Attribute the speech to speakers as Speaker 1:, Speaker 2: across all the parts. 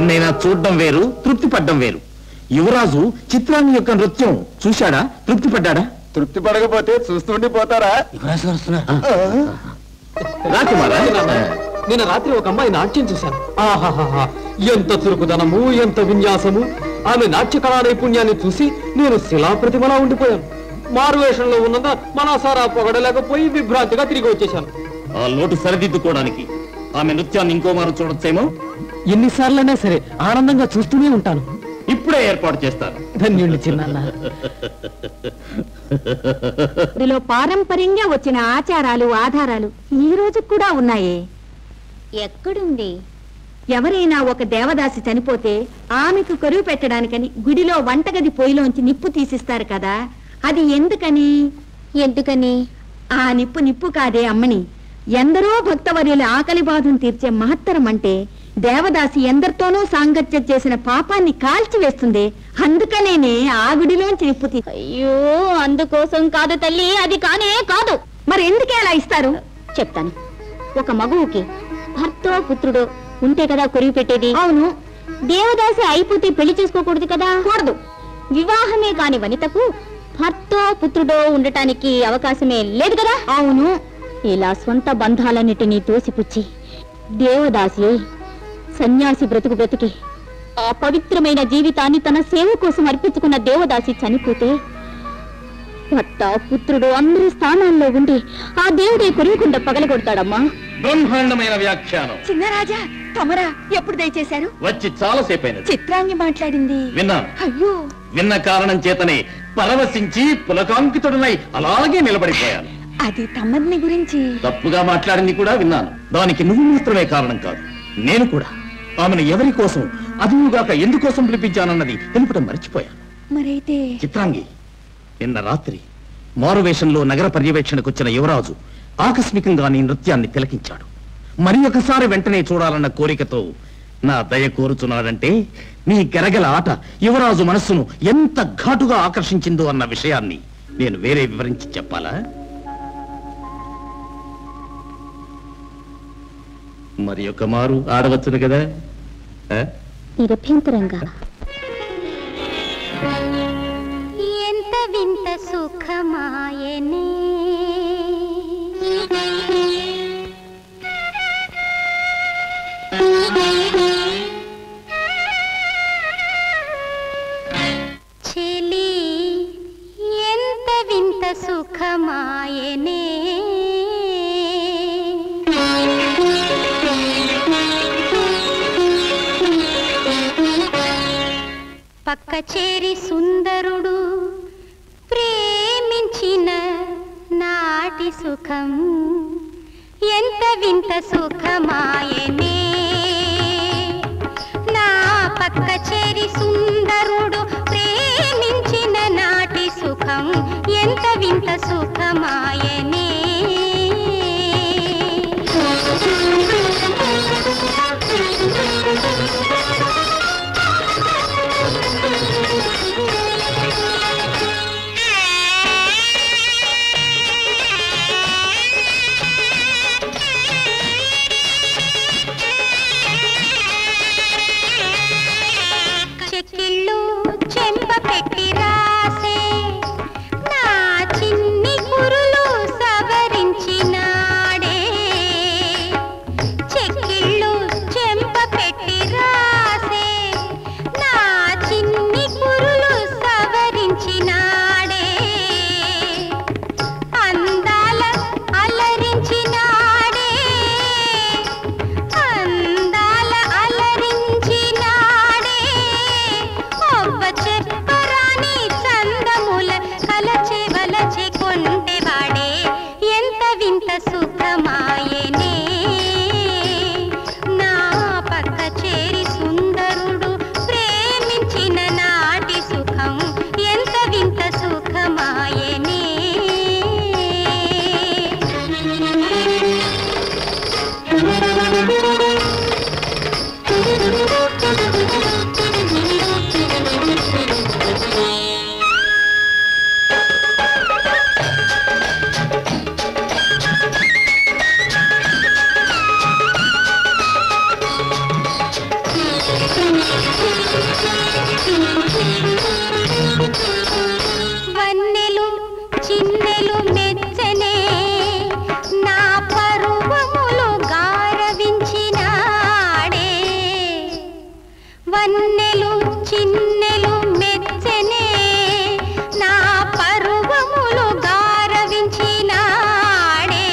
Speaker 1: ఎన్నైనా చూడడం వేరు తృప్తి పడ్డం వేరు యువరాజు చిత్రాంగి యొక్క నృత్యం చూశాడా తృప్తి పడ్డాడా
Speaker 2: తృప్తి పడకపోతే చూస్తుండి పోతారా
Speaker 3: యువరాజు గారు వస్తున్నారు
Speaker 1: రాకుమారా
Speaker 4: నిన్న రాత్రి ఒక అమ్మాయి నాట్యం చూశాను ఆహాహాహా ఎంత చురుకుదనము ఎంత విన్యాసము ఆమె నాట్య కళా నైపుణ్యాన్ని చూసి నేను శిలా ప్రతిమలా ఉండిపోయాను మారువేషంలో ఉన్నదా మనసారా పొగడలేకపోయి విభ్రాంతిగా తిరిగి వచ్చేశాను
Speaker 1: ఆ లోటు సరిదిద్దుకోవడానికి ఆమె నృత్యాన్ని ఇంకో మారు చూడొచ్చేమో
Speaker 4: ఎన్నిసార్లైనా సరే ఆనందంగా చూస్తూనే ఉంటాను
Speaker 1: ఇప్పుడే ఏర్పాటు చేస్తాను
Speaker 4: ధన్యుణ్ణి చిన్న
Speaker 5: ఇందులో పారంపర్యంగా వచ్చిన ఆచారాలు ఆధారాలు ఈ రోజు కూడా ఉన్నాయే ఎక్కడుంది ఎవరైనా ఒక దేవదాసి చనిపోతే ఆమెకు కరువు పెట్టడానికని గుడిలో వంటగది పొయ్యిలోంచి నిప్పు తీసిస్తారు కదా అది ఎందుకని ఎందుకని ఆ నిప్పు నిప్పు కాదే అమ్మని ఎందరో భక్తవర్యుల ఆకలి బాధను తీర్చే మహత్తరం అంటే దేవదాసి ఎందరితోనూ సాంగత్యం చేసిన పాపాన్ని కాల్చివేస్తుంది అందుకనేనే ఆ గుడిలోంచి నిప్పు తీ
Speaker 6: అయ్యో అందుకోసం కాదు తల్లి అది కానే కాదు
Speaker 5: మరి ఎందుకే అలా ఇస్తారు
Speaker 6: చెప్తాను ఒక మగువుకి భర్తో పుత్రుడో ఉంటే కదా కొరివి పెట్టేది
Speaker 5: అవును
Speaker 6: దేవదాసి అయిపోతే పెళ్లి చేసుకోకూడదు కదా
Speaker 5: కూడదు
Speaker 6: వివాహమే కాని వనితకు భర్తో పుత్రుడో ఉండటానికి అవకాశమే లేదు కదా
Speaker 5: అవును
Speaker 6: ఇలా సొంత బంధాలన్నిటినీ తోసిపుచ్చి దేవదాసి అయి సన్యాసి బ్రతుకు బ్రతికి ఆ పవిత్రమైన జీవితాన్ని తన సేవ కోసం అర్పించుకున్న దేవదాసి చనిపోతే భర్త పుత్రుడు అందరి స్థానాల్లో ఉండి ఆ దేవుడే కొరియకుండా పగలగొడతాడమ్మా
Speaker 1: బ్రహ్మాండమైన వ్యాఖ్యానం
Speaker 5: చిన్నరాజా తమరా ఎప్పుడు దయచేశారు
Speaker 1: వచ్చి చాలాసేపు అయినది
Speaker 5: చిత్రాంగి మాట్లాడింది
Speaker 1: విన్నాను
Speaker 5: అయ్యో
Speaker 1: విన్న కారణం చేతనే పరవశించి పులకాంకితుడనై అలాగే నిలబడిపోయాను
Speaker 5: అది తమర్ని గురించి
Speaker 1: తప్పుగా మాట్లాడింది కూడా విన్నాను దానికి నువ్వు మాత్రమే కారణం కాదు నేను కూడా ఆమెను ఎవరి కోసం అదువుగాక ఎందుకోసం పిలిపించానన్నది తెలుపడం మర్చిపోయాను
Speaker 5: మరైతే
Speaker 1: చిత్రాంగి నిన్న రాత్రి మారువేషంలో నగర పర్యవేక్షణకొచ్చిన యువరాజు ఆకస్మికంగా నీ నృత్యాన్ని తిలకించాడు మరి ఒకసారి వెంటనే చూడాలన్న కోరికతో నా దయ కోరుతున్నాడంటే నీ గెరగల ఆట యువరాజు మనస్సును ఎంత ఘాటుగా ఆకర్షించిందో అన్న విషయాన్ని నేను వేరే వివరించి చెప్పాలా మరి ఒక మారు ఆడవచ్చును కదా ఆ?
Speaker 6: నిరభ్యంతరంగా
Speaker 7: ఎంత వింత సుఖమాయనే చెలి ఎంత వింత సుఖమాయనే పక్క చేరి సుందరుడు ప్రేమించిన నాటి సుఖం ఎంత వింత సుఖమాయనే నా పక్క చేరి సుందరుడు ప్రేమించిన నాటి సుఖం ఎంత వింత సుఖమాయనే చెక్కిళ్ళు చెంప పెట్టి రాసే నా చిన్ని కురులు వన్నెలు చిన్నెలు మెచ్చనే నా పరువములు గారవించినాడే వన్నెలు చిన్నెలు మెచ్చనే నా పరువములు గారవించినాడే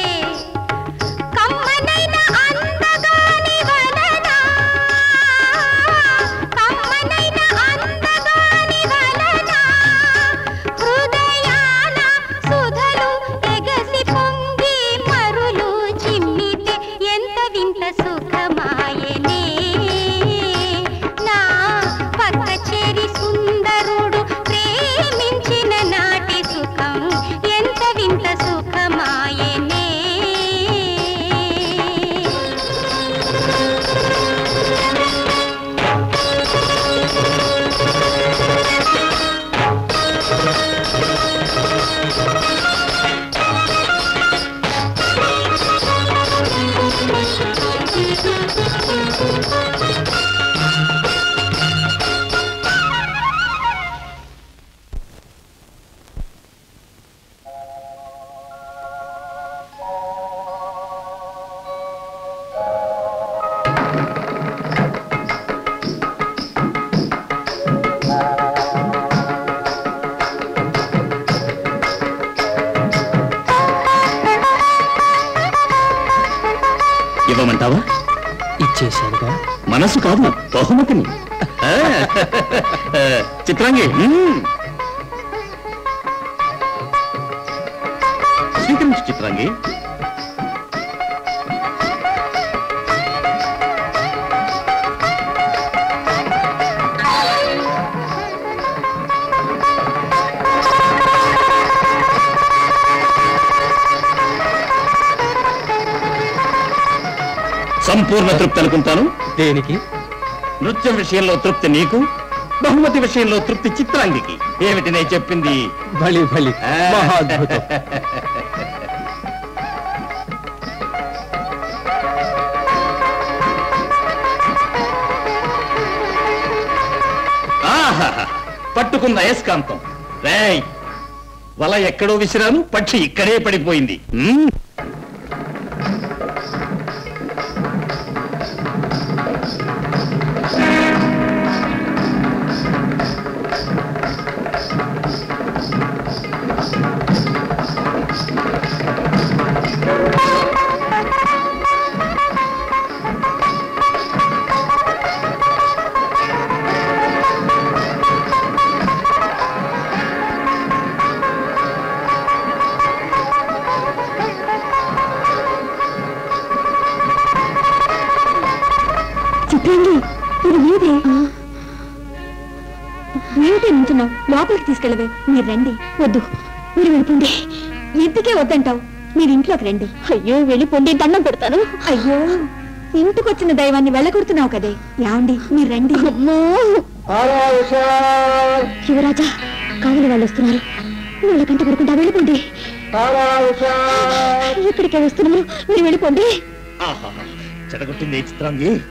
Speaker 7: కమ్మనైన అందగాని వలన కమ్మనైన అందగాని వలన హృదయాన సుధలు ఎగసి పొంగి మరులు చిమ్మితే ఎంత వింత సుఖమాయనే నా పక్క చేరి సుందరుడు ప్రేమించిన నాటి సుఖం ఎంత వింత సుఖమాయనే
Speaker 1: ఇవ్వమంటావా
Speaker 4: ఇచ్చేశానుగా
Speaker 1: మనసు కాదు బహుమతిని ఆ, చిత్రాంగి మ్మ్. స్వీకరించు చిత్రాంగి సంపూర్ణ తృప్తి అనుకుంటాను
Speaker 4: దేనికి
Speaker 1: నృత్యం విషయంలో తృప్తి నీకు బహుమతి విషయంలో తృప్తి చిత్రాంగికి ఏమిటి నేను చెప్పింది
Speaker 4: బలి బలి మహాద్భుతం
Speaker 1: ఆహాహా, పట్టుకున్న అయస్కాంతం రేయ్ వల ఎక్కడో విసిరాను పక్షి ఇక్కడే పడిపోయింది మ్మ్.
Speaker 5: చిత్రాంగి ఇది మీదే ఏమిటి నుంచున్నావు లోపలికి తీసుకెళ్ళవే మీరు రండి వద్దు మీరు వెళ్ళిపోండి ఎందుకే వద్దంటావు మీరు ఇంట్లోకి రండి
Speaker 6: అయ్యో వెళ్ళిపోండి దండం పెడతాను
Speaker 5: అయ్యో ఇంటికొచ్చిన దైవాన్ని వెళ్ళగొడుతున్నావు కదే ఏమండి మీరు రండి
Speaker 6: అమ్మో శివరాజా కావలి వాళ్ళు వస్తున్నారు వాళ్ళకంట పడుకుంటా వెళ్ళిపోండి ఇక్కడికే వస్తున్నారు మీరు వెళ్ళిపోండి
Speaker 1: ఆహాహా, చెడగొట్టింది ఈ చిత్రాంగి